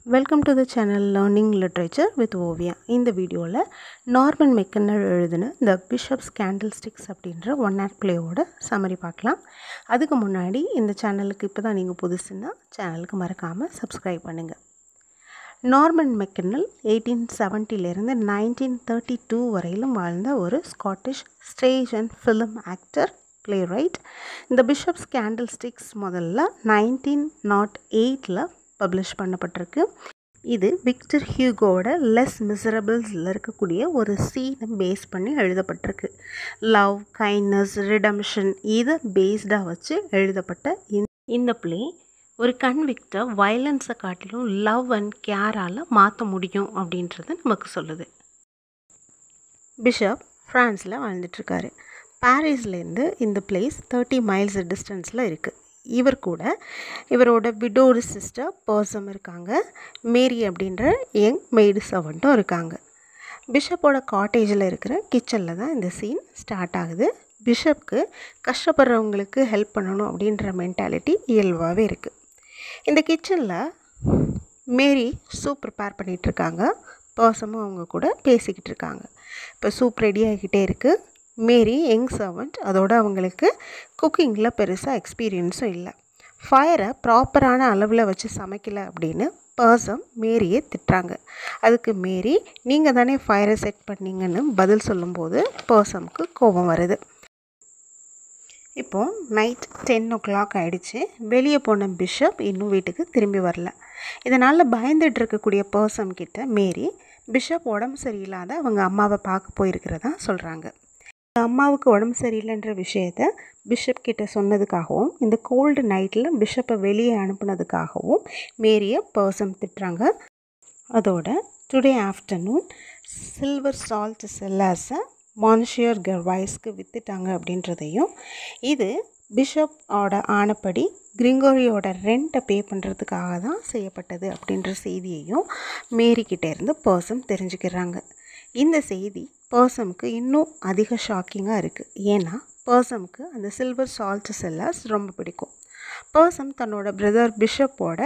welcome to the channel learning literature with Oviya இந்த வீடியோவில் Norman McKinnel எழுதின த பிஷப்ஸ் கேண்டில் ஸ்டிக்ஸ் அப்படின்ற one act பிளேயோட சம்மரி பார்க்கலாம் அதுக்கு முன்னாடி இந்த சேனலுக்கு இப்போ தான் நீங்கள் புதுசுன்னா சேனலுக்கு மறக்காமல் சப்ஸ்கிரைப் பண்ணுங்கள் நார்மன் மெக்கனல் எயிட்டீன் செவன்ட்டிலேருந்து நைன்டீன் தேர்ட்டி டூ வரையிலும் வாழ்ந்த ஒரு Scottish stage and film actor playwright இந்த பிஷப்ஸ் கேண்டில் ஸ்டிக்ஸ் முதல்ல நைன்டீன் நாட் எயிட்டில் பப்ளிஷ் பண்ணப்பட்டிருக்கு இது விக்டர் ஹியூகோட லெஸ் மிசரபிள்ஸில் இருக்கக்கூடிய ஒரு சீனை பேஸ் பண்ணி எழுதப்பட்டிருக்கு லவ் கைண்ட்னஸ் ரிடம்ஷன் இதை பேஸ்டாக வச்சு எழுதப்பட்ட இந்த ப்ளே ஒரு கன்விக்டை வயலன்ஸை காட்டிலும் லவ் அண்ட் கேரால் மாற்ற முடியும் அப்படின்றத நமக்கு சொல்லுது பிஷப் ஃப்ரான்ஸில் வாழ்ந்துட்டுருக்காரு பாரிஸ்லேருந்து இந்த பிளேஸ் தேர்ட்டி மைல்ஸ் டிஸ்டன்ஸில் இருக்குது இவர் கூட இவரோட விடோடு சிஸ்டர் பர்சம் இருக்காங்க மேரி அப்படின்ற யங் மெய்டு சர்வெண்ட்டும் இருக்காங்க பிஷப்போட காட்டேஜில் இருக்கிற கிச்சனில் தான் இந்த சீன் ஸ்டார்ட் ஆகுது பிஷப்க்கு கஷ்டப்படுறவங்களுக்கு ஹெல்ப் பண்ணணும் அப்படின்ற மென்டாலிட்டி இயல்பாகவே இருக்குது இந்த கிச்சனில் மேரி சூப் ப்ரிப்பேர் பண்ணிகிட்ருக்காங்க பர்சமும் அவங்க கூட பேசிக்கிட்டு இருக்காங்க இப்போ சூப் ரெடி ஆகிக்கிட்டே இருக்குது மேரி யங் சர்வெண்ட் அதோட அவங்களுக்கு குக்கிங்கில் பெருசாக எக்ஸ்பீரியன்ஸும் இல்லை ஃபயரை ப்ராப்பரான அளவில் வச்சு சமைக்கலை அப்படின்னு பர்சம் மேரியை திட்டுறாங்க அதுக்கு மேரி நீங்கள் தானே ஃபயரை செட் பண்ணீங்கன்னு பதில் சொல்லும்போது பர்சம்க்கு கோபம் வருது இப்போது நைட் டென் ஓ கிளாக் ஆகிடுச்சு வெளியே போன பிஷப் இன்னும் வீட்டுக்கு திரும்பி வரல இதனால் பயந்துட்டு இருக்கக்கூடிய பர்சன் கிட்ட மேரி பிஷப் உடம்பு சரியில்லாத அவங்க அம்மாவை பார்க்க போயிருக்கிறதா சொல்கிறாங்க அம்மாவுக்கு உடம்பு சரியில்லைன்ற விஷயத்த பிஷப் கிட்ட சொன்னதுக்காகவும் இந்த கோல்டு நைட்டில் பிஷப்பை வெளியே அனுப்புனதுக்காகவும் மேரியை பர்சன் திட்டுறாங்க அதோட டுடே ஆஃப்டர்நூன் சில்வர் சால்ட் செல்லாஸை மான்ஷியர் கர்வைஸ்க்கு விற்றுட்டாங்க அப்படின்றதையும் இது பிஷப்போட ஆனப்படி கிரிங்கோரியோட ரெண்ட்டை பே பண்ணுறதுக்காக தான் செய்யப்பட்டது அப்படின்ற செய்தியையும் மேரிக்கிட்டேருந்து பர்சன் தெரிஞ்சுக்கிறாங்க இந்த செய்தி பர்சனுக்கு இன்னும் அதிக ஷாக்கிங்காக இருக்குது ஏன்னா பர்சனுக்கு அந்த சில்வர் சால்ட் செல்லாஸ் ரொம்ப பிடிக்கும் பர்சன் தன்னோட பிரதர் பிஷப்போட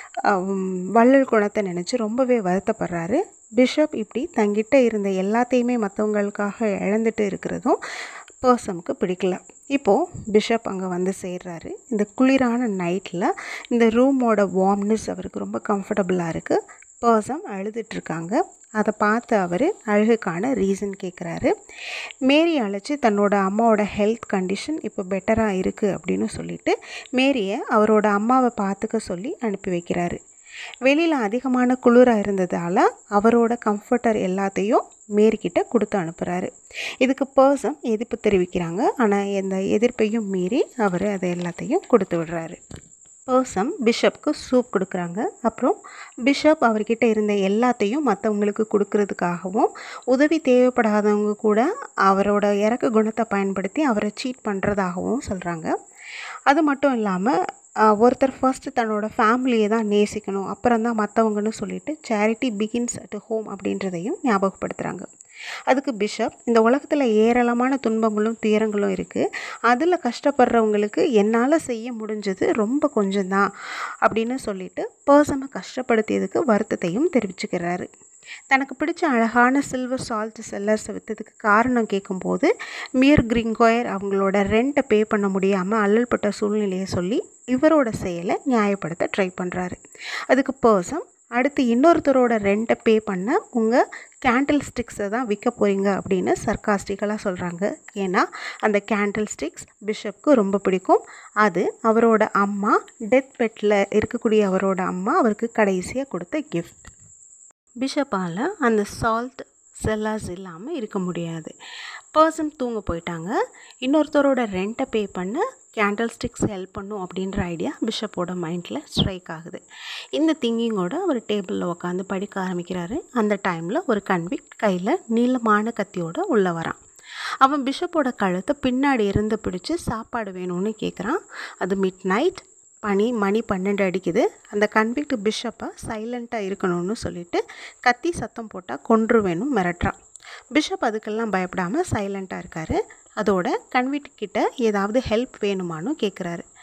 வள்ளல் குணத்தை நினச்சி ரொம்பவே வருத்தப்படுறாரு பிஷப் இப்படி தங்கிட்ட இருந்த எல்லாத்தையுமே மற்றவங்களுக்காக இழந்துட்டு இருக்கிறதும் பர்சனுக்கு பிடிக்கல இப்போது பிஷப் அங்கே வந்து சேர்றாரு இந்த குளிரான நைட்டில் இந்த ரூமோட வார்ம்னஸ் அவருக்கு ரொம்ப கம்ஃபர்டபுளாக இருக்குது பர்சன் அழுதுட்ருக்காங்க அதை பார்த்து அவர் அழுகுக்கான ரீசன் கேட்குறாரு மேரி அழைச்சி தன்னோட அம்மாவோட ஹெல்த் கண்டிஷன் இப்போ பெட்டராக இருக்குது அப்படின்னு சொல்லிட்டு மேரியை அவரோட அம்மாவை பார்த்துக்க சொல்லி அனுப்பி வைக்கிறாரு வெளியில் அதிகமான குளிராக இருந்ததால் அவரோட கம்ஃபர்டர் எல்லாத்தையும் மேரிக்கிட்ட கொடுத்து அனுப்புகிறாரு இதுக்கு பர்சன் எதிர்ப்பு தெரிவிக்கிறாங்க ஆனால் எந்த எதிர்ப்பையும் மீறி அவர் அதை எல்லாத்தையும் கொடுத்து விடுறாரு பர்சம் பிஷப்க்கு சூப் கொடுக்குறாங்க அப்புறம் பிஷப் அவர்கிட்ட இருந்த எல்லாத்தையும் மற்றவங்களுக்கு கொடுக்கறதுக்காகவும் உதவி தேவைப்படாதவங்க கூட அவரோட இறக்க குணத்தை பயன்படுத்தி அவரை சீட் பண்ணுறதாகவும் சொல்கிறாங்க அது மட்டும் இல்லாமல் ஒருத்தர் ஃபர்ஸ்ட் தன்னோட ஃபேமிலியை தான் நேசிக்கணும் அப்புறம் தான் மற்றவங்கன்னு சொல்லிட்டு சேரிட்டி பிகின்ஸ் அட் ஹோம் அப்படின்றதையும் ஞாபகப்படுத்துகிறாங்க அதுக்கு பிஷப் இந்த உலகத்தில் ஏராளமான துன்பங்களும் துயரங்களும் இருக்குது அதில் கஷ்டப்படுறவங்களுக்கு என்னால் செய்ய முடிஞ்சது ரொம்ப கொஞ்சம்தான் அப்படின்னு சொல்லிட்டு பர்சனை கஷ்டப்படுத்தியதுக்கு வருத்தத்தையும் தெரிவிச்சுக்கிறாரு தனக்கு பிடிச்ச அழகான சில்வர் சால்ட் செல்லர்ஸை விற்றதுக்கு காரணம் கேட்கும்போது மியர் கிரிங்கோயர் அவங்களோட ரெண்ட்டை பே பண்ண முடியாமல் அல்லல்பட்ட சூழ்நிலையை சொல்லி இவரோட செயலை நியாயப்படுத்த ட்ரை பண்ணுறாரு அதுக்கு பர்சன் அடுத்து இன்னொருத்தரோட ரெண்ட்டை பே பண்ண உங்கள் கேண்டில் ஸ்டிக்ஸை தான் விற்க போகிறீங்க அப்படின்னு சர்க்காஸ்டிக்கலாக சொல்கிறாங்க ஏன்னா அந்த கேண்டில் ஸ்டிக்ஸ் பிஷப்க்கு ரொம்ப பிடிக்கும் அது அவரோட அம்மா டெத் பெட்டில் இருக்கக்கூடிய அவரோட அம்மா அவருக்கு கடைசியாக கொடுத்த கிஃப்ட் பிஷப்பால் அந்த சால்ட் செல்லாஸ் இல்லாமல் இருக்க முடியாது பர்சன் தூங்க போயிட்டாங்க இன்னொருத்தரோட ரெண்ட்டை பே பண்ண கேண்டில் ஸ்டிக்ஸ் ஹெல்ப் பண்ணும் அப்படின்ற ஐடியா பிஷப்போட மைண்டில் ஸ்ட்ரைக் ஆகுது இந்த திங்கிங்கோட அவர் டேபிளில் உட்காந்து படிக்க ஆரம்பிக்கிறாரு அந்த டைமில் ஒரு கன்விக்ட் கையில் நீளமான கத்தியோட உள்ளே வரான் அவன் பிஷப்போட கழுத்தை பின்னாடி இருந்து பிடிச்சி சாப்பாடு வேணும்னு கேட்குறான் அது மிட் நைட் பனி மணி பன்னெண்டு அடிக்குது அந்த கன்விக்ட் பிஷப்பை சைலண்ட்டாக இருக்கணும்னு சொல்லிட்டு கத்தி சத்தம் போட்டால் கொன்று வேணும் மிரட்டுறான் பிஷப் அதுக்கெல்லாம் பயப்படாமல் சைலண்ட்டாக இருக்கார் அதோட கன்விக்ட் கிட்ட ஏதாவது ஹெல்ப் வேணுமான்னு கேட்குறாரு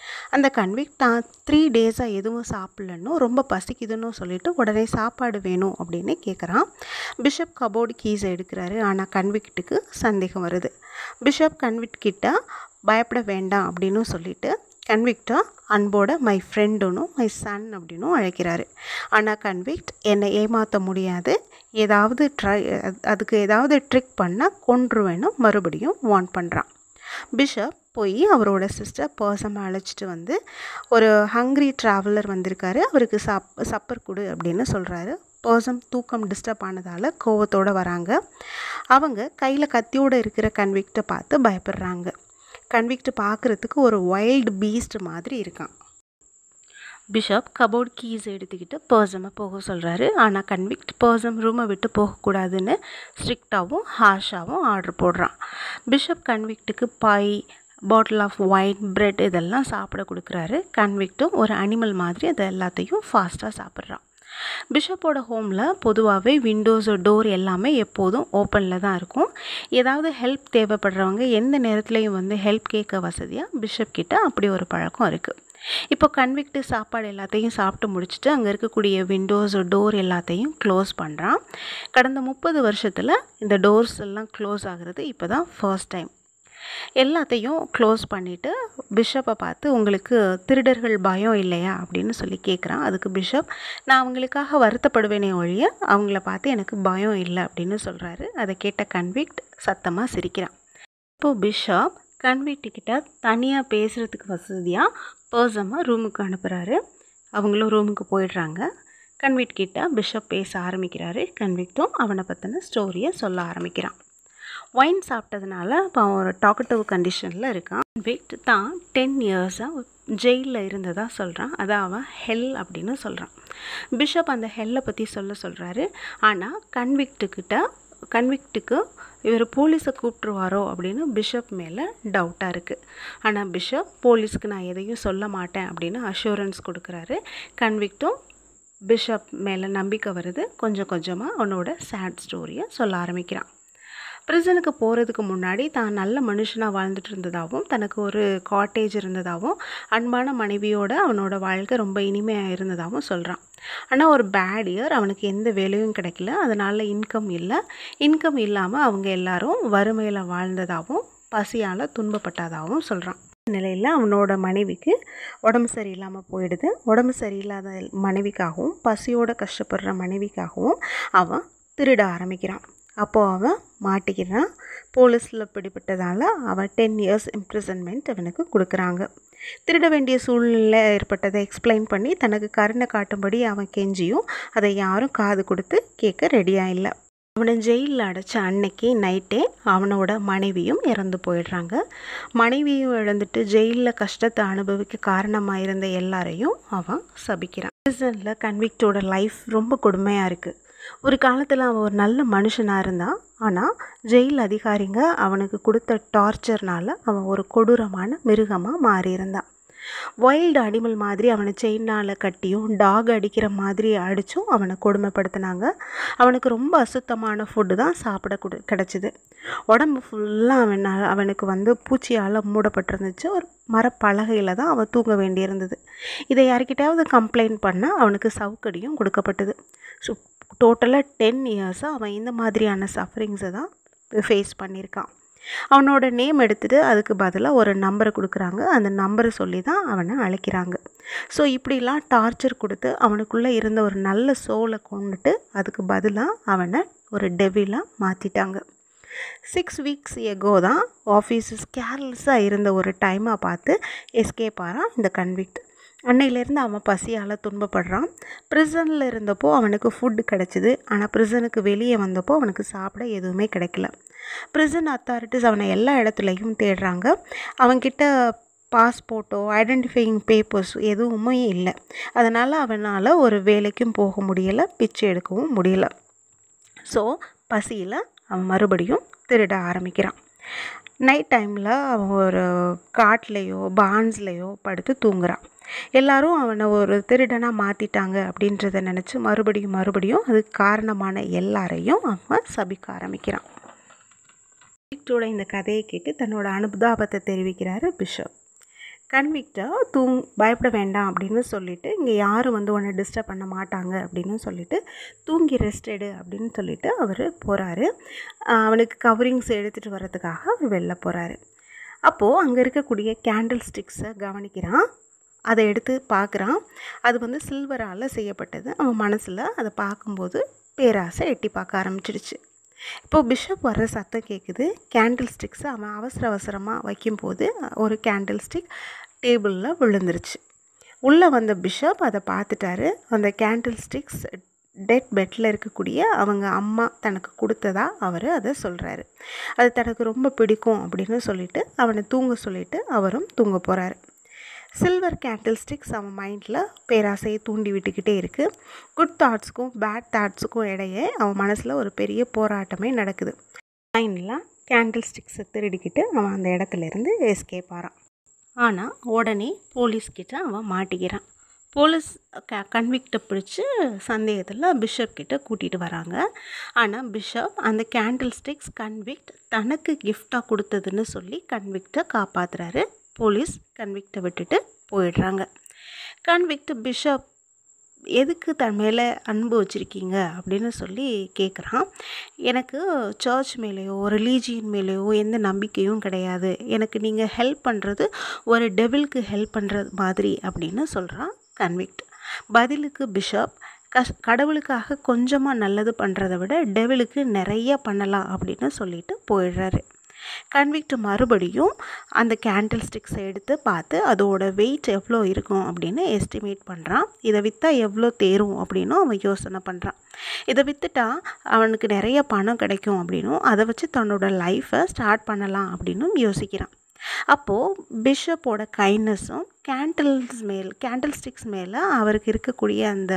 அந்த கன்விக்ட் தான் த்ரீ டேஸாக எதுவும் சாப்பிட்லன்னு ரொம்ப பசிக்குதுன்னு சொல்லிட்டு உடனே சாப்பாடு வேணும் அப்படின்னு கேட்குறான் பிஷப் கபோர்டு கீஸ் எடுக்கிறாரு ஆனால் கன்விக்ட்டுக்கு சந்தேகம் வருது பிஷப் கன்விக்ட் கிட்ட பயப்பட வேண்டாம் அப்படின்னு சொல்லிட்டு கன்விக்டா அன்போட மை ஃப்ரெண்டுனும் மை சன் அப்படின்னும் அழைக்கிறாரு ஆனால் கன்விக்ட் என்னை ஏமாற்ற முடியாது ஏதாவது ட்ரை அதுக்கு ஏதாவது ட்ரிக் பண்ணால் கொன்றுவேன்னு மறுபடியும் வார்ன் பண்ணுறான் பிஷப் போய் அவரோட சிஸ்டர் பர்சனை அழைச்சிட்டு வந்து ஒரு ஹங்க்ரி ட்ராவலர் வந்திருக்காரு அவருக்கு சாப் சப்பர் கொடு அப்படின்னு சொல்கிறாரு பர்சன் தூக்கம் டிஸ்டர்ப் ஆனதால் கோவத்தோடு வராங்க அவங்க கையில் கத்தியோடு இருக்கிற கன்விக்டை பார்த்து பயப்படுறாங்க கன்விக்ட் பார்க்குறதுக்கு ஒரு வைல்டு பீஸ்ட் மாதிரி இருக்கான் பிஷப் கபோர்ட் கீஸ் எடுத்துக்கிட்டு பர்சமை போக சொல்கிறாரு ஆனால் கன்விக்ட் பர்சம் ரூமை விட்டு போகக்கூடாதுன்னு ஸ்ட்ரிக்டாகவும் ஹார்ஷாகவும் ஆர்டர் போடுறான் பிஷப் கன்விக்ட்டுக்கு பை பாட்டில் ஆஃப் ஒயின் பிரெட் இதெல்லாம் சாப்பிட கொடுக்குறாரு கன்விக்ட்டும் ஒரு அனிமல் மாதிரி அதை எல்லாத்தையும் ஃபாஸ்ட்டாக சாப்பிட்றான் பிஷப்போட ஹோமில் பொதுவாகவே விண்டோஸ் டோர் எல்லாமே எப்போதும் ஓப்பனில் தான் இருக்கும் ஏதாவது ஹெல்ப் தேவைப்படுறவங்க எந்த நேரத்துலையும் வந்து ஹெல்ப் கேட்க வசதியாக பிஷப் கிட்ட அப்படி ஒரு பழக்கம் இருக்குது இப்போ கன்விக்ட்டு சாப்பாடு எல்லாத்தையும் சாப்பிட்டு முடிச்சுட்டு அங்கே இருக்கக்கூடிய விண்டோஸ் டோர் எல்லாத்தையும் க்ளோஸ் பண்ணுறான் கடந்த முப்பது வருஷத்தில் இந்த டோர்ஸ் எல்லாம் க்ளோஸ் ஆகிறது இப்போ தான் ஃபர்ஸ்ட் டைம் எல்லாத்தையும் க்ளோஸ் பண்ணிவிட்டு பிஷப்பை பார்த்து உங்களுக்கு திருடர்கள் பயம் இல்லையா அப்படின்னு சொல்லி கேட்குறான் அதுக்கு பிஷப் நான் அவங்களுக்காக வருத்தப்படுவேனே ஒழிய அவங்கள பார்த்து எனக்கு பயம் இல்லை அப்படின்னு சொல்கிறாரு அதை கேட்ட கன்விக்ட் சத்தமாக சிரிக்கிறான் இப்போது பிஷப் கன்விக்ட்டுக்கிட்ட தனியாக பேசுகிறதுக்கு வசதியாக பர்சமாக ரூமுக்கு அனுப்புகிறாரு அவங்களும் ரூமுக்கு போயிடுறாங்க கன்விக்ட் கிட்ட பிஷப் பேச ஆரம்பிக்கிறாரு கன்விக்டும் அவனை பற்றின ஸ்டோரியை சொல்ல ஆரம்பிக்கிறான் ஒயின் சாப்பிட்டதுனால இப்போ அவன் ஒரு டாக்கட்டிவ் கண்டிஷனில் இருக்கான் கன்விக்ட் தான் டென் இயர்ஸாக ஜெயிலில் இருந்ததாக சொல்கிறான் அதான் அவன் ஹெல் அப்படின்னு சொல்கிறான் பிஷப் அந்த ஹெல்லை பற்றி சொல்ல சொல்கிறாரு ஆனால் கன்விக்ட்டுக்கிட்ட கன்விக்ட்டுக்கு இவர் போலீஸை கூப்பிட்ருவாரோ அப்படின்னு பிஷப் மேலே டவுட்டாக இருக்குது ஆனால் பிஷப் போலீஸ்க்கு நான் எதையும் சொல்ல மாட்டேன் அப்படின்னு அஷூரன்ஸ் கொடுக்குறாரு கன்விக்ட்டும் பிஷப் மேலே நம்பிக்கை வருது கொஞ்சம் கொஞ்சமாக அவனோட சேட் ஸ்டோரியை சொல்ல ஆரம்பிக்கிறான் ப்ரிசனுக்கு போகிறதுக்கு முன்னாடி தான் நல்ல மனுஷனாக வாழ்ந்துட்டு இருந்ததாகவும் தனக்கு ஒரு காட்டேஜ் இருந்ததாகவும் அன்பான மனைவியோட அவனோட வாழ்க்கை ரொம்ப இனிமையாக இருந்ததாகவும் சொல்கிறான் ஆனால் ஒரு பேட் இயர் அவனுக்கு எந்த வேலையும் கிடைக்கல அதனால் இன்கம் இல்லை இன்கம் இல்லாமல் அவங்க எல்லாரும் வறுமையில் வாழ்ந்ததாகவும் பசியால் துன்பப்பட்டதாகவும் சொல்கிறான் நிலையில் அவனோட மனைவிக்கு உடம்பு சரியில்லாமல் போயிடுது உடம்பு சரியில்லாத மனைவிக்காகவும் பசியோடு கஷ்டப்படுற மனைவிக்காகவும் அவன் திருட ஆரம்பிக்கிறான் அப்போது அவன் மாட்டிக்கிறான் போலீஸில் பிடிபட்டதால் அவன் டென் இயர்ஸ் இம்ப்ரிசன்மெண்ட் அவனுக்கு கொடுக்குறாங்க திருட வேண்டிய சூழ்நிலை ஏற்பட்டதை எக்ஸ்பிளைன் பண்ணி தனக்கு கருணை காட்டும்படி அவன் கெஞ்சியும் அதை யாரும் காது கொடுத்து கேட்க ரெடியாக இல்லை அவனை ஜெயிலில் அடைச்ச அன்னைக்கு நைட்டே அவனோட மனைவியும் இறந்து போயிடுறாங்க மனைவியும் இழந்துட்டு ஜெயிலில் கஷ்டத்தை அனுபவிக்க காரணமாக இருந்த எல்லாரையும் அவன் சபிக்கிறான் ப்ரிசனில் கன்விக்டோட லைஃப் ரொம்ப கொடுமையாக இருக்குது ஒரு காலத்தில் அவன் ஒரு நல்ல மனுஷனாக இருந்தான் ஆனால் ஜெயில் அதிகாரிங்க அவனுக்கு கொடுத்த டார்ச்சர்னால் அவன் ஒரு கொடூரமான மிருகமாக மாறியிருந்தான் வைல்டு அனிமல் மாதிரி அவனை செயினால் கட்டியும் டாக் அடிக்கிற மாதிரி அடித்தும் அவனை கொடுமைப்படுத்தினாங்க அவனுக்கு ரொம்ப அசுத்தமான ஃபுட்டு தான் சாப்பிட கொடு கிடச்சிது உடம்பு ஃபுல்லாக அவன் அவனுக்கு வந்து பூச்சியால் மூடப்பட்டிருந்துச்சு ஒரு மரப்பலகையில் தான் அவன் தூங்க வேண்டியிருந்தது இதை யார்கிட்டயாவது கம்ப்ளைண்ட் பண்ணால் அவனுக்கு சவுக்கடியும் கொடுக்கப்பட்டது ஸோ டோட்டலாக டென் இயர்ஸாக அவன் இந்த மாதிரியான சஃபரிங்ஸை தான் ஃபேஸ் பண்ணியிருக்கான் அவனோட நேம் எடுத்துகிட்டு அதுக்கு பதிலாக ஒரு நம்பரை கொடுக்குறாங்க அந்த நம்பரை சொல்லி தான் அவனை அழைக்கிறாங்க ஸோ இப்படிலாம் டார்ச்சர் கொடுத்து அவனுக்குள்ளே இருந்த ஒரு நல்ல சோலை கொண்டுட்டு அதுக்கு பதிலாக அவனை ஒரு டெவிலாக மாற்றிட்டாங்க சிக்ஸ் வீக்ஸ் எகோ தான் ஆஃபீஸஸ் கேர்லெஸ்ஸாக இருந்த ஒரு டைமாக பார்த்து எஸ்கேப் ஆகிறான் இந்த கன்விக்ட் அன்னையிலேருந்து அவன் பசியால் துன்பப்படுறான் ப்ரிசனில் இருந்தப்போ அவனுக்கு ஃபுட்டு கிடச்சிது ஆனால் ப்ரிசனுக்கு வெளியே வந்தப்போ அவனுக்கு சாப்பிட எதுவுமே கிடைக்கல ப்ரிசன் அத்தாரிட்டிஸ் அவனை எல்லா இடத்துலையும் தேடுறாங்க அவன்கிட்ட பாஸ்போர்ட்டோ ஐடென்டிஃபையிங் பேப்பர்ஸ் எதுவுமே இல்லை அதனால் அவனால் ஒரு வேலைக்கும் போக முடியலை பிச்சை எடுக்கவும் முடியல ஸோ பசியில் அவன் மறுபடியும் திருட ஆரம்பிக்கிறான் நைட் டைமில் அவன் ஒரு காட்லேயோ பான்ஸ்லேயோ படுத்து தூங்குறான் எல்லாரும் அவனை ஒரு திருடனாக மாற்றிட்டாங்க அப்படின்றத நினச்சி மறுபடியும் மறுபடியும் அதுக்கு காரணமான எல்லாரையும் அவன் சபிக்க ஆரம்பிக்கிறான் விக்டரோட இந்த கதையை கேட்டு தன்னோட அனுதாபத்தை தெரிவிக்கிறாரு பிஷப் கன்விக்டை தூங் பயப்பட வேண்டாம் அப்படின்னு சொல்லிட்டு இங்கே யாரும் வந்து உன்னை டிஸ்டர்ப் பண்ண மாட்டாங்க அப்படின்னு சொல்லிட்டு தூங்கி ரெஸ்ட் எடு அப்படின்னு சொல்லிட்டு அவர் போகிறாரு அவனுக்கு கவரிங்ஸ் எடுத்துகிட்டு வர்றதுக்காக அவர் வெளில போகிறாரு அப்போது அங்கே இருக்கக்கூடிய கேண்டில் ஸ்டிக்ஸை கவனிக்கிறான் அதை எடுத்து பார்க்குறான் அது வந்து சில்வரால் செய்யப்பட்டது அவன் மனசில் அதை பார்க்கும்போது பேராசை எட்டி பார்க்க ஆரம்பிச்சிடுச்சு இப்போது பிஷப் வர்ற சத்தம் கேட்குது கேண்டில் ஸ்டிக்ஸை அவன் அவசர அவசரமாக வைக்கும்போது ஒரு கேண்டில் ஸ்டிக் டேபிளில் விழுந்துருச்சு உள்ளே வந்த பிஷப் அதை பார்த்துட்டாரு அந்த கேண்டில் ஸ்டிக்ஸ் டெட் பெட்டில் இருக்கக்கூடிய அவங்க அம்மா தனக்கு கொடுத்ததா அவர் அதை சொல்கிறாரு அது தனக்கு ரொம்ப பிடிக்கும் அப்படின்னு சொல்லிட்டு அவனை தூங்க சொல்லிட்டு அவரும் தூங்க போகிறாரு சில்வர் கேண்டில் ஸ்டிக்ஸ் அவன் மைண்டில் பேராசையை தூண்டி விட்டுக்கிட்டே இருக்குது குட் தாட்ஸுக்கும் பேட் தாட்ஸுக்கும் இடையே அவன் மனசில் ஒரு பெரிய போராட்டமே நடக்குது மைண்டில் கேண்டில் ஸ்டிக்ஸை திருடிக்கிட்டு அவன் அந்த இடத்துலேருந்து எஸ்கேப் ஆகிறான் ஆனால் உடனே போலீஸ்கிட்ட அவன் மாட்டிக்கிறான் போலீஸ் க கன்விக்டை பிடிச்சி சந்தேகத்தில் பிஷப் கிட்ட கூட்டிகிட்டு வராங்க ஆனால் பிஷப் அந்த கேண்டில் ஸ்டிக்ஸ் கன்விக்ட் தனக்கு கிஃப்டாக கொடுத்ததுன்னு சொல்லி கன்விக்டை காப்பாற்றுறாரு போலீஸ் கன்விக்டை விட்டுட்டு போயிடுறாங்க கன்விக்ட் பிஷப் எதுக்கு தன் மேலே அன்பு வச்சுருக்கீங்க அப்படின்னு சொல்லி கேட்குறான் எனக்கு சர்ச் மேலேயோ ரிலீஜியன் மேலேயோ எந்த நம்பிக்கையும் கிடையாது எனக்கு நீங்கள் ஹெல்ப் பண்ணுறது ஒரு டெவிலுக்கு ஹெல்ப் பண்ணுறது மாதிரி அப்படின்னு சொல்கிறான் கன்விக்ட் பதிலுக்கு பிஷப் கஷ் கடவுளுக்காக கொஞ்சமாக நல்லது பண்ணுறத விட டெவிலுக்கு நிறைய பண்ணலாம் அப்படின்னு சொல்லிட்டு போயிடுறாரு கன்விக்ட் மறுபடியும் அந்த கேண்டில் ஸ்டிக்ஸை எடுத்து பார்த்து அதோட வெயிட் எவ்வளோ இருக்கும் அப்படின்னு எஸ்டிமேட் பண்ணுறான் இதை விற்றா எவ்வளோ தேரும் அப்படின்னும் அவன் யோசனை பண்ணுறான் இதை விற்றுட்டா அவனுக்கு நிறைய பணம் கிடைக்கும் அப்படின்னும் அதை வச்சு தன்னோட லைஃப்பை ஸ்டார்ட் பண்ணலாம் அப்படின்னும் யோசிக்கிறான் அப்போது பிஷப்போட கைண்ட்னஸும் கேண்டில்ஸ் மேல் கேண்டில் ஸ்டிக்ஸ் மேலே அவருக்கு இருக்கக்கூடிய அந்த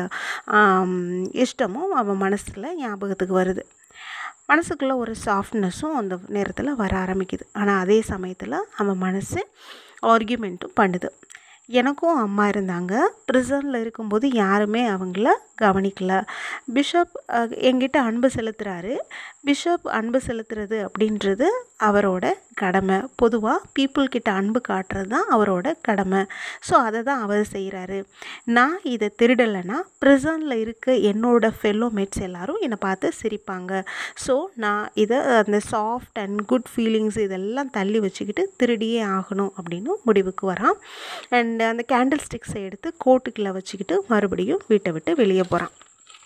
இஷ்டமும் அவன் மனசில் ஞாபகத்துக்கு வருது மனசுக்குள்ளே ஒரு சாஃப்ட்னஸும் அந்த நேரத்தில் வர ஆரம்பிக்குது ஆனால் அதே சமயத்தில் அவன் மனசு ஆர்கியூமெண்ட்டும் பண்ணுது எனக்கும் அம்மா இருந்தாங்க ப்ரிசனில் இருக்கும்போது யாருமே அவங்கள கவனிக்கல பிஷப் என்கிட்ட அன்பு செலுத்துகிறாரு பிஷப் அன்பு செலுத்துறது அப்படின்றது அவரோட கடமை பொதுவாக பீப்புள்கிட்ட அன்பு காட்டுறது தான் அவரோட கடமை ஸோ அதை தான் அவர் செய்கிறாரு நான் இதை திருடலைன்னா ப்ரிசனில் இருக்க என்னோட ஃபெல்லோ மேட்ஸ் எல்லோரும் என்னை பார்த்து சிரிப்பாங்க ஸோ நான் இதை அந்த சாஃப்ட் அண்ட் குட் ஃபீலிங்ஸ் இதெல்லாம் தள்ளி வச்சுக்கிட்டு திருடியே ஆகணும் அப்படின்னு முடிவுக்கு வரான் அண்ட் அந்த கேண்டில் ஸ்டிக்ஸை எடுத்து கோட்டுக்குள்ளே வச்சுக்கிட்டு மறுபடியும் வீட்டை விட்டு வெளியே போகிறான்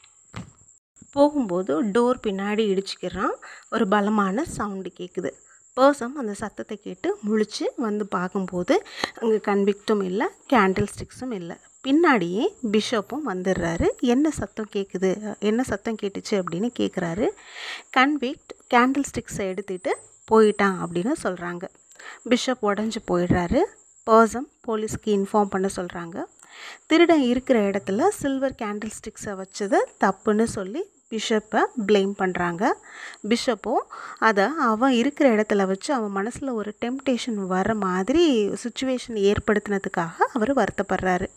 போகும்போது டோர் பின்னாடி இடிச்சுக்கிறான் ஒரு பலமான சவுண்டு கேட்குது பர்சன் அந்த சத்தத்தை கேட்டு முழிச்சு வந்து பார்க்கும்போது அங்கே கன்விக்டும் இல்லை கேண்டில் ஸ்டிக்ஸும் இல்லை பின்னாடியே பிஷப்பும் வந்துடுறாரு என்ன சத்தம் கேட்குது என்ன சத்தம் கேட்டுச்சு அப்படின்னு கேட்குறாரு கன்விக்ட் கேண்டில் ஸ்டிக்ஸை எடுத்துகிட்டு போயிட்டான் அப்படின்னு சொல்கிறாங்க பிஷப் உடஞ்சி போயிடுறாரு பர்சன் போலீஸ்க்கு இன்ஃபார்ம் பண்ண சொல்கிறாங்க திருடன் இருக்கிற இடத்துல சில்வர் கேண்டில் ஸ்டிக்ஸை வச்சது தப்புன்னு சொல்லி பிஷப்பை ப்ளேம் பண்ணுறாங்க பிஷப்பும் அதை அவன் இருக்கிற இடத்துல வச்சு அவன் மனசில் ஒரு டெம்டேஷன் வர மாதிரி சுச்சுவேஷன் ஏற்படுத்தினதுக்காக அவர் வருத்தப்படுறாரு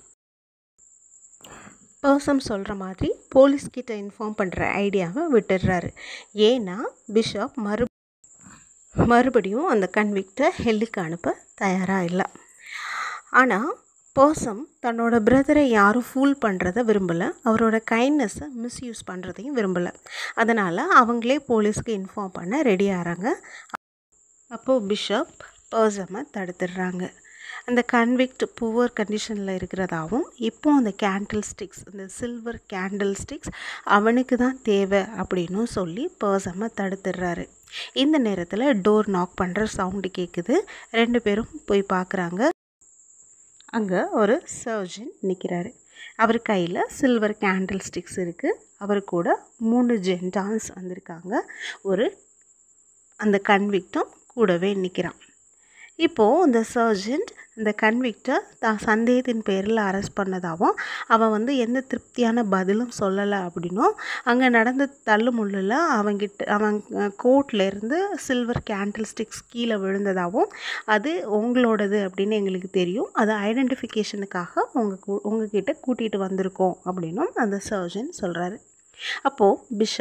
பர்சன் சொல்கிற மாதிரி போலீஸ்கிட்ட இன்ஃபார்ம் பண்ணுற ஐடியாவை விட்டுடுறாரு ஏன்னா பிஷப் மறு மறுபடியும் அந்த கன்விக்டை ஹெல்லுக்கு அனுப்ப தயாராக இல்லை ஆனால் பர்சம் தன்னோட பிரதரை யாரும் ஃபூல் பண்ணுறத விரும்பலை அவரோட கைண்ட்னஸை மிஸ்யூஸ் பண்ணுறதையும் விரும்பலை அதனால் அவங்களே போலீஸ்க்கு இன்ஃபார்ம் பண்ண ரெடி ஆகிறாங்க அப்போது பிஷப் பர்சமை தடுத்துடுறாங்க அந்த கன்விக்ட் புவர் கண்டிஷனில் இருக்கிறதாவும் இப்போ அந்த கேண்டில் ஸ்டிக்ஸ் இந்த சில்வர் கேண்டில் ஸ்டிக்ஸ் அவனுக்கு தான் தேவை அப்படின்னும் சொல்லி பர்சமை தடுத்துடுறாரு இந்த நேரத்தில் டோர் நாக் பண்ணுற சவுண்டு கேட்குது ரெண்டு பேரும் போய் பார்க்குறாங்க அங்கே ஒரு சர்ஜன் நிற்கிறாரு அவர் கையில் சில்வர் கேண்டில் ஸ்டிக்ஸ் இருக்குது அவர் கூட மூணு ஜென்டான்ஸ் வந்திருக்காங்க ஒரு அந்த கன்விக்டும் கூடவே நிற்கிறான் இப்போது இந்த சர்ஜன்ட் இந்த கன்விக்டை தான் சந்தேகத்தின் பேரில் அரெஸ்ட் பண்ணதாகவும் அவன் வந்து எந்த திருப்தியான பதிலும் சொல்லலை அப்படின்னும் அங்கே நடந்த தள்ளுமுள்ளில் அவங்கிட்ட அவன் கோர்ட்லேருந்து சில்வர் கேண்டில் ஸ்டிக்ஸ் கீழே விழுந்ததாகவும் அது உங்களோடது அப்படின்னு எங்களுக்கு தெரியும் அது ஐடென்டிஃபிகேஷனுக்காக உங்கள் உங்ககிட்ட கூட்டிகிட்டு வந்திருக்கோம் அப்படின்னும் அந்த சர்ஜன் சொல்கிறாரு அப்போது பிஷப்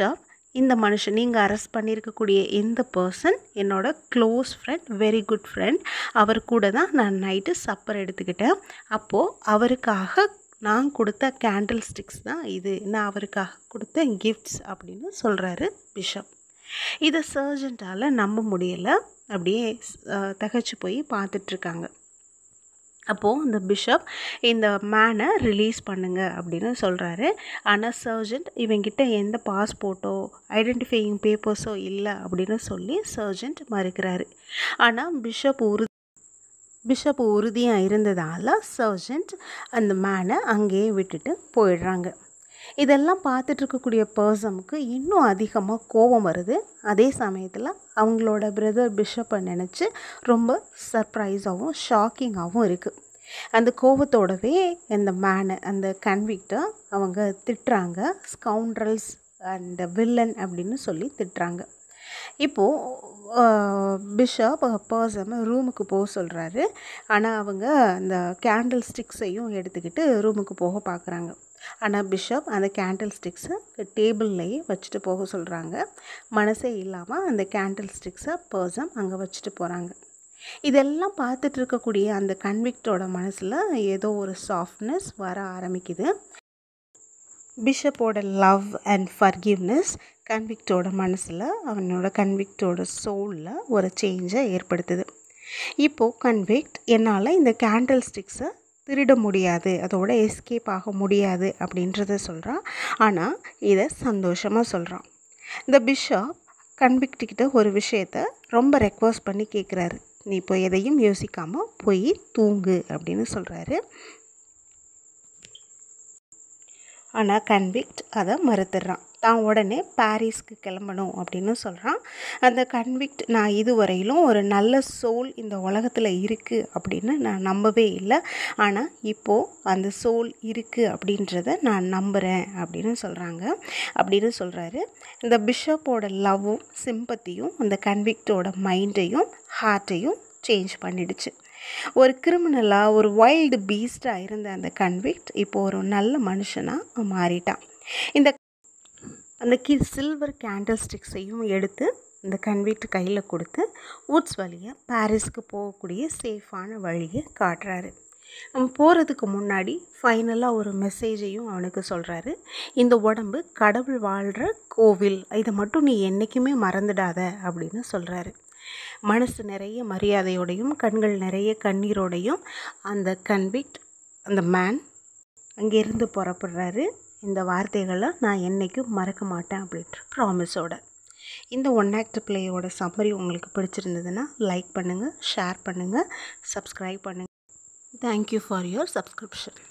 இந்த மனுஷன் நீங்கள் அரெஸ்ட் பண்ணியிருக்கக்கூடிய இந்த பர்சன் என்னோட close friend very good friend அவர் கூட தான் நான் நைட்டு சப்பர் எடுத்துக்கிட்டேன் அப்போது அவருக்காக நான் கொடுத்த கேண்டில் ஸ்டிக்ஸ் தான் இது நான் அவருக்காக கொடுத்த கிஃப்ட்ஸ் அப்படின்னு சொல்கிறாரு பிஷப் இதை சர்ஜென்ட்டால் நம்ப முடியலை அப்படியே தகச்சு போய் பார்த்துட்ருக்காங்க அப்போது இந்த பிஷப் இந்த மேனை ரிலீஸ் பண்ணுங்க அப்படின்னு சொல்கிறாரு ஆனால் சர்ஜென்ட் இவங்கிட்ட எந்த பாஸ்போர்ட்டோ ஐடென்டிஃபையிங் பேப்பர்ஸோ இல்லை அப்படின்னு சொல்லி சர்ஜென்ட் மறுக்கிறாரு ஆனால் பிஷப் உறு பிஷப் உறுதியாக இருந்ததால் சர்ஜென்ட் அந்த மேனை அங்கேயே விட்டுட்டு போயிடுறாங்க இதெல்லாம் பார்த்துட்டு இருக்கக்கூடிய பர்சனுக்கு இன்னும் அதிகமாக கோபம் வருது அதே சமயத்தில் அவங்களோட பிரதர் பிஷப்பை நினச்சி ரொம்ப சர்ப்ரைஸாகவும் ஷாக்கிங்காகவும் இருக்குது அந்த கோபத்தோடவே இந்த மேனை அந்த கன்விக்டை அவங்க திட்டுறாங்க ஸ்கவுண்ட்ரல்ஸ் அண்ட் வில்லன் அப்படின்னு சொல்லி திட்டுறாங்க இப்போது பிஷப் பர்சனை ரூமுக்கு போக சொல்கிறாரு ஆனால் அவங்க அந்த கேண்டில் ஸ்டிக்ஸையும் எடுத்துக்கிட்டு ரூமுக்கு போக பார்க்குறாங்க ஆனால் பிஷப் அந்த கேண்டில் ஸ்டிக்ஸை டேபிள்லையே வச்சுட்டு போக சொல்கிறாங்க மனசே இல்லாமல் அந்த கேண்டில் ஸ்டிக்ஸை பர்சன் அங்கே வச்சுட்டு போகிறாங்க இதெல்லாம் பார்த்துட்டு இருக்கக்கூடிய அந்த கன்விக்டோட மனசில் ஏதோ ஒரு சாஃப்ட்னஸ் வர ஆரம்பிக்குது பிஷப்போட லவ் அண்ட் ஃபர்கிவ்னஸ் கன்விக்டோட மனசில் அவனோட கன்விக்டோட சோலில் ஒரு சேஞ்சை ஏற்படுத்துது இப்போது கன்விக்ட் என்னால் இந்த கேண்டில் ஸ்டிக்ஸை திருட முடியாது அதோட எஸ்கேப் ஆக முடியாது அப்படின்றத சொல்கிறான் ஆனால் இதை சந்தோஷமாக சொல்கிறான் இந்த பிஷப் கன்விக்டிக்கிட்ட ஒரு விஷயத்த ரொம்ப ரெக்வஸ்ட் பண்ணி கேட்குறாரு நீ இப்போ எதையும் யோசிக்காமல் போய் தூங்கு அப்படின்னு சொல்கிறாரு ஆனால் கன்விக்ட் அதை மறுத்துடுறான் தான் உடனே பாரிஸ்க்கு கிளம்பணும் அப்படின்னு சொல்கிறான் அந்த கன்விக்ட் நான் இதுவரையிலும் ஒரு நல்ல சோல் இந்த உலகத்தில் இருக்குது அப்படின்னு நான் நம்பவே இல்லை ஆனால் இப்போது அந்த சோல் இருக்குது அப்படின்றத நான் நம்புகிறேன் அப்படின்னு சொல்கிறாங்க அப்படின்னு சொல்கிறாரு இந்த பிஷப்போட லவ்வும் சிம்பத்தியும் அந்த கன்விக்டோட மைண்டையும் ஹார்ட்டையும் சேஞ்ச் பண்ணிடுச்சு ஒரு கிரிமினலாக ஒரு வைல்டு பீஸ்டாக இருந்த அந்த கன்விக்ட் இப்போது ஒரு நல்ல மனுஷனாக மாறிட்டான் இந்த அந்த கி சில்வர் கேண்டில் ஸ்டிக்ஸையும் எடுத்து இந்த கன்விக்ட் கையில் கொடுத்து வூட்ஸ் வழியாக பாரிஸ்க்கு போகக்கூடிய சேஃபான வழியை காட்டுறாரு அவன் போகிறதுக்கு முன்னாடி ஃபைனலாக ஒரு மெசேஜையும் அவனுக்கு சொல்கிறாரு இந்த உடம்பு கடவுள் வாழ்கிற கோவில் இதை மட்டும் நீ என்றைக்குமே மறந்துடாத அப்படின்னு சொல்கிறாரு மனசு நிறைய மரியாதையோடையும் கண்கள் நிறைய கண்ணீரோடையும் அந்த கன்விக்ட் அந்த மேன் அங்கேருந்து புறப்படுறாரு இந்த வார்த்தைகளை நான் என்றைக்கும் மறக்க மாட்டேன் அப்படின்ற ப்ராமிஸோட இந்த ஒன் ஆக்ட் பிளேயோட சம்மரி உங்களுக்கு பிடிச்சிருந்ததுன்னா லைக் பண்ணுங்கள் ஷேர் பண்ணுங்கள் சப்ஸ்கிரைப் பண்ணுங்கள் தேங்க்யூ ஃபார் யுவர் சப்ஸ்கிரிப்ஷன்